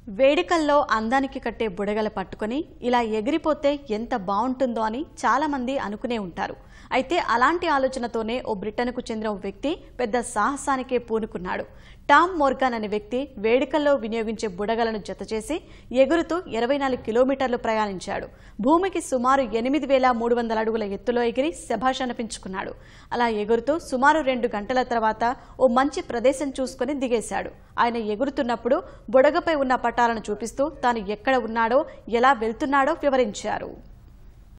వేడుకల్లో అందానికి కట్టే బుడగలు పట్టుకొని ఇలా ఎగిరిపోతే ఎంత బాగుంటుందో అని చాలామంది అనుకునే ఉంటారు అయితే అలాంటి ఆలోచనతోనే ఓ బ్రిటన్కు చెందిన ఓ వ్యక్తి పెద్ద సాహసానికే పూనుకున్నాడు టామ్ మోర్గాన్ అనే వ్యక్తి వేడుకల్లో వినియోగించే బుడగలను జతచేసి ఎగురుతూ ఇరవై నాలుగు కిలోమీటర్లు ప్రయాణించాడు భూమికి సుమారు ఎనిమిది వేల మూడు వందల అడుగుల ఎత్తులో ఎగిరి శభాష్ అనిపించుకున్నాడు అలా ఎగురుతూ సుమారు రెండు గంటల తర్వాత ఓ మంచి ప్రదేశం చూసుకొని దిగేశాడు ఆయన ఎగురుతున్నప్పుడు బుడగపై ఉన్న పటాలను చూపిస్తూ తాను ఎక్కడ ఉన్నాడో ఎలా వెళ్తున్నాడో వివరించారు